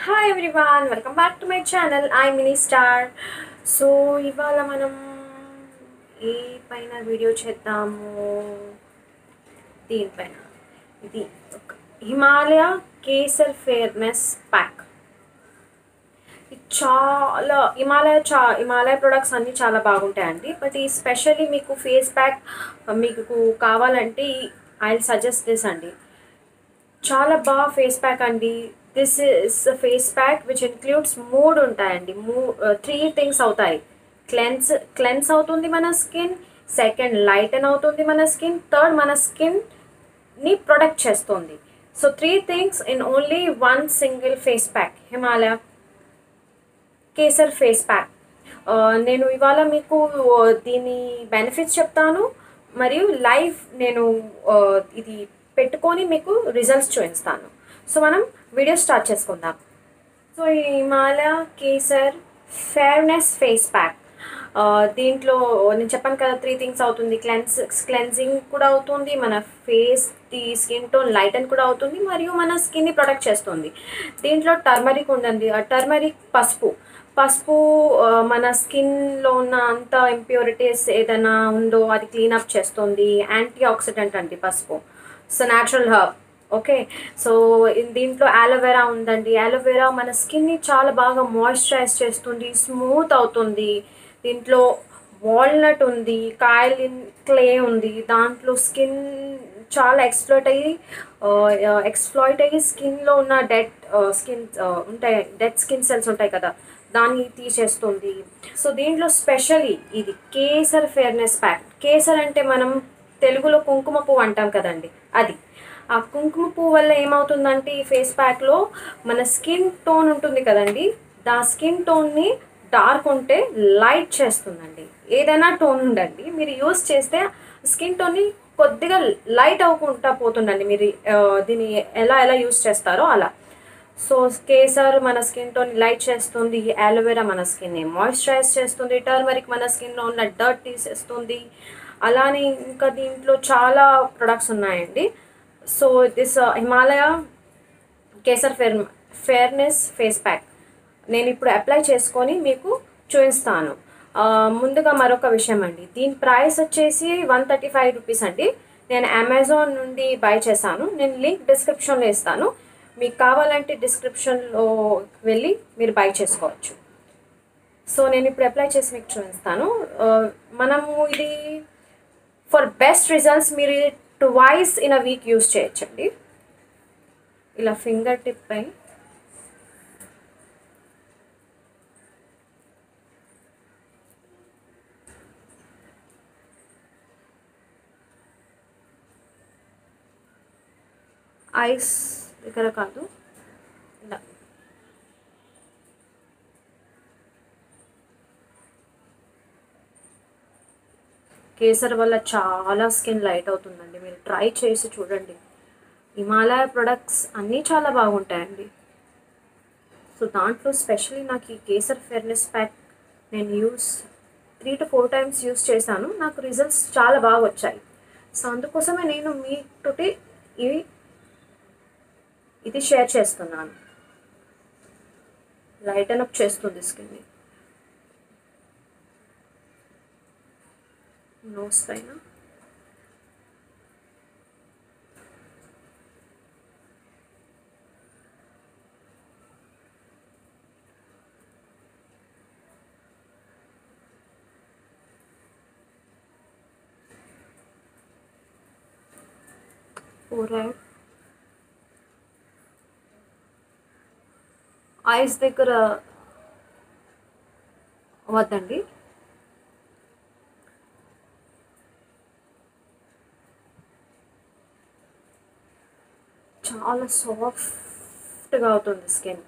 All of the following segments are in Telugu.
Hi everyone welcome back to my channel I mini star so ఇవాళ మనం ఏ పైన వీడియో చేద్దాము దీనిపైన ఇది ఒక హిమాలయ కేసర్ ఫేర్నెస్ ప్యాక్ ఇది చాలా హిమాలయ చా హిమాలయ ప్రొడక్ట్స్ అన్నీ చాలా బాగుంటాయండి బట్ ఈ స్పెషల్లీ మీకు ఫేస్ ప్యాక్ మీకు కావాలంటే ఐ సజెస్ట్ దిస్ అండి చాలా బాగా ఫేస్ ప్యాక్ అండి this is face pack which includes మూడు ఉంటాయండి మూ త్రీ థింగ్స్ అవుతాయి క్లెన్స్ క్లెన్స్ అవుతుంది మన స్కిన్ సెకండ్ లైటన్ అవుతుంది మన స్కిన్ థర్డ్ మన స్కిన్ని ప్రొటెక్ట్ చేస్తుంది so three things in only one single face pack Himalaya Kesar face pack నేను ఇవాళ మీకు దీని బెనిఫిట్స్ చెప్తాను మరియు లైవ్ నేను ఆ, ఇది పెట్టుకొని మీకు రిజల్ట్స్ చూపిస్తాను సో మనం వీడియో స్టార్ట్ చేసుకుందాం సో ఈ Himalaya Kesar fairness face pack దీంట్లో నేను చెప్పాను కదా త్రీ థింగ్స్ అవుతుంది క్లెన్స్ క్లెన్జింగ్ కూడా అవుతుంది మన face the skin tone lighten కూడా అవుతుంది మరియు మన స్కిన్ని ప్రొటెక్ట్ చేస్తుంది దీంట్లో టర్మరిక్ ఉందండి ఆ టర్మరిక్ పసుపు పసుపు ఆ, మన స్కిన్లో ఉన్న అంత ఇంప్యూరిటీస్ ఏదైనా ఉందో అది క్లీనప్ చేస్తుంది యాంటీ ఆక్సిడెంట్ అండి పసుపు so natural herb okay so in- దీంట్లో ఆలోవెరా ఉందండి ఆలోవెరా మన స్కిన్ని చాలా బాగా మాయిశ్చరైజ్ చేస్తుంది స్మూత్ అవుతుంది దీంట్లో వాల్నట్ ఉంది కాయలిన్ క్లే ఉంది దాంట్లో స్కిన్ చాలా ఎక్స్ప్లోయిట్ అయ్యి ఎక్స్ప్లాయిట్ అయ్యి స్కిన్లో ఉన్న డెడ్ స్కిన్ ఉంటాయి డెడ్ స్కిన్ సెల్స్ ఉంటాయి కదా దాన్ని తీసేస్తుంది సో దీంట్లో స్పెషల్లీ ఇది కేసర్ ఫేర్నెస్ ప్యాక్ కేసర్ అంటే మనం తెలుగులో కుంకుమ పువ్వు అంటాం కదండి అది ఆ కుంకుమ పువ్వు వల్ల ఏమవుతుందంటే ఈ ఫేస్ ప్యాక్లో మన స్కిన్ టోన్ ఉంటుంది కదండి ఆ స్కిన్ టోన్ని డార్క్ ఉంటే లైట్ చేస్తుందండి ఏదైనా టోన్ ఉండండి మీరు యూస్ చేస్తే స్కిన్ టోన్ని కొద్దిగా లైట్ అవ్వకుండా పోతుందండి మీరు ఆ, దీన్ని ఎలా ఎలా యూస్ చేస్తారో అలా సో కేసర్ మన స్కిన్ టోన్ లైట్ చేస్తుంది అలోవెరా మన స్కిన్ని మాయిశ్చరైజ్ చేస్తుంది టర్మరిక్ మన స్కిన్లో ఉన్న డర్ట్ తీసేస్తుంది అలానే ఇంకా దీంట్లో చాలా ప్రొడక్ట్స్ ఉన్నాయండి so this Himalaya Kesar fair fairness face pack నేను ఇప్పుడు అప్లై చేసుకొని మీకు చూపిస్తాను ఆ, ముందుగా మరొక విషయం అండి దీని ప్రైస్ వచ్చేసి వన్ థర్టీ ఫైవ్ రూపీస్ అండి నేను అమెజాన్ నుండి బై చేశాను నేను లింక్ డిస్క్రిప్షన్లో ఇస్తాను మీకు కావాలంటే డిస్క్రిప్షన్లో వెళ్ళి మీరు బై చేసుకోవచ్చు సో నేను ఇప్పుడు అప్లై చేసి మీకు చూపిస్తాను ఆ, మనము ఇది ఫర్ బెస్ట్ రిజల్ట్స్ మీరు twice in a week use చేయొచ్చండి ఇలా ఫింగర్ టిప్ పై ఐస్ దగ్గర కాదు ఇలా కేసర్ వల్ల చాలా స్కిన్ లైట్ అవుతుందండి మీరు ట్రై చేసి చూడండి హిమాలయ ప్రొడక్ట్స్ అన్నీ చాలా బాగుంటాయండి సో దాంట్లో స్పెషల్లీ నాకు ఈ కేసర్ ఫెర్నెస్ ప్యాక్ నేను use three to four times use చేశాను నాకు రిజల్ట్స్ చాలా బాగా వచ్చాయి సో అందుకోసమే నేను మీతోటి ఇవి ఇది షేర్ చేస్తున్నాను లైటన్ అప్ చేస్తుంది స్కిన్ని నోస్ పైన ఫోర్హెడ్ ఐస్ దగ్గర వద్దండి చాలా సాఫ్ట్గా అవుతుంది స్కిన్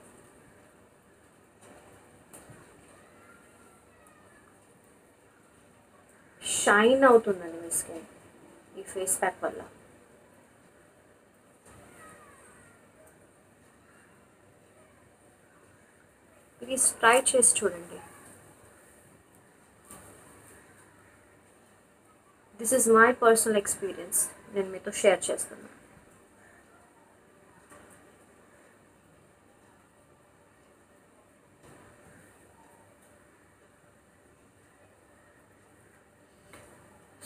షైన్ అవుతుందండి మీ స్కిన్ ఈ ఫేస్ ప్యాక్ వల్ల ప్లీజ్ ట్రై చేసి చూడండి this is my personal experience నేను మీతో షేర్ చేస్తున్నాను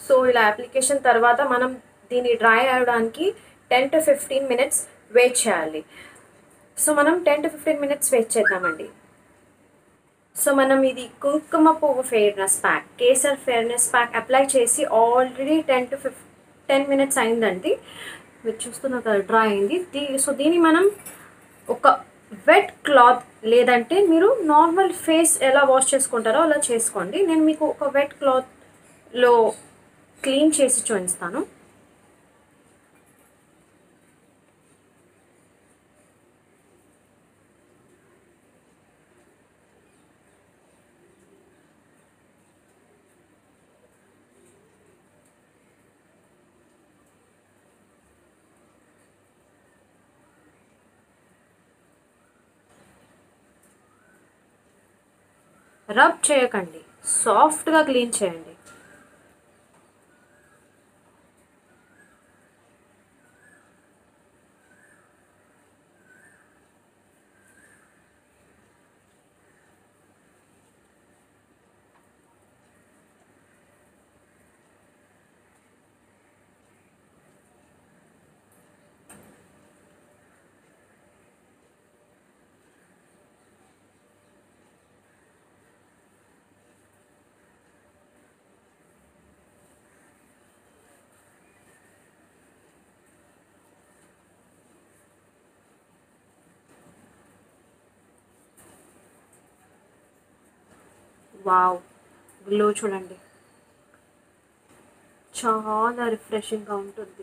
సో ఇలా అప్లికేషన్ తర్వాత మనం దీన్ని డ్రై అవ్వడానికి ten to fifteen minutes wait చేయాలి సో మనం ten to fifteen minutes wait చేద్దామండి సో మనం ఇది కుంకుమ పువ్వు fairness pack Kesar fairness pack apply చేసి already ten to fifteen minutes అయిందండి మీరు చూస్తున్న కదా డ్రై అయింది దీ సో దీన్ని మనం ఒక వెట్ క్లాత్ లేదంటే మీరు నార్మల్ ఫేస్ ఎలా వాష్ చేసుకుంటారో అలా చేసుకోండి నేను మీకు ఒక వెట్ క్లాత్లో క్లీన్ చేసి చూపిస్తాను రబ్ చేయకండి సాఫ్ట్గా క్లీన్ చేయండి వావ్ గ్లో చూడండి చాలా రిఫ్రెషింగ్గా ఉంటుంది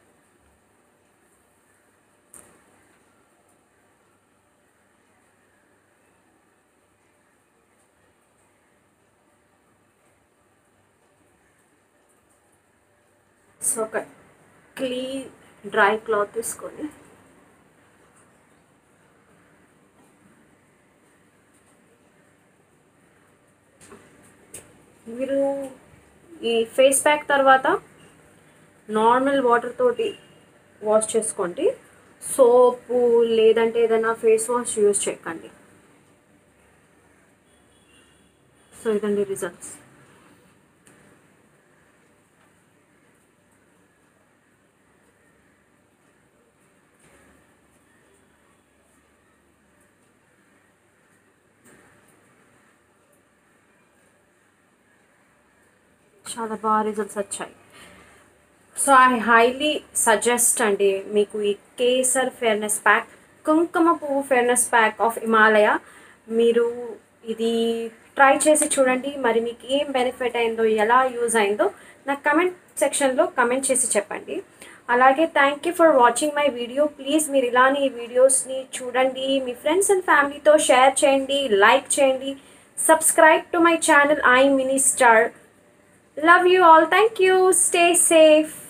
సో ఒక క్లీన్ డ్రై క్లాత్ తీసుకొని మీరు ఈ ఫేస్ ప్యాక్ తర్వాత నార్మల్ వాటర్ తోటి వాష్ చేసుకోండి సోపు లేదంటే ఏదైనా ఫేస్ వాష్ యూజ్ చేయకండి సో ఇదండి రిజల్ట్స్ చాలా బాగా రిజల్ట్స్ వచ్చాయి సో ఐ హైలీ సజెస్ట్ అండి మీకు ఈ కేసర్ ఫెయిర్నెస్ ప్యాక్ కుంకుమ పువ్వు ఫెయిర్నెస్ ప్యాక్ ఆఫ్ హిమాలయ మీరు ఇది ట్రై చేసి చూడండి మరి మీకు ఏం బెనిఫిట్ అయిందో ఎలా యూజ్ అయిందో నాకు కమెంట్ సెక్షన్లో కమెంట్ చేసి చెప్పండి అలాగే thank you for watching my video please మీరు ఇలానే ఈ వీడియోస్ని చూడండి మీ ఫ్రెండ్స్ అండ్ ఫ్యామిలీతో షేర్ చేయండి లైక్ చేయండి subscribe to my channel I mini star Love you all. Thank you. Stay safe.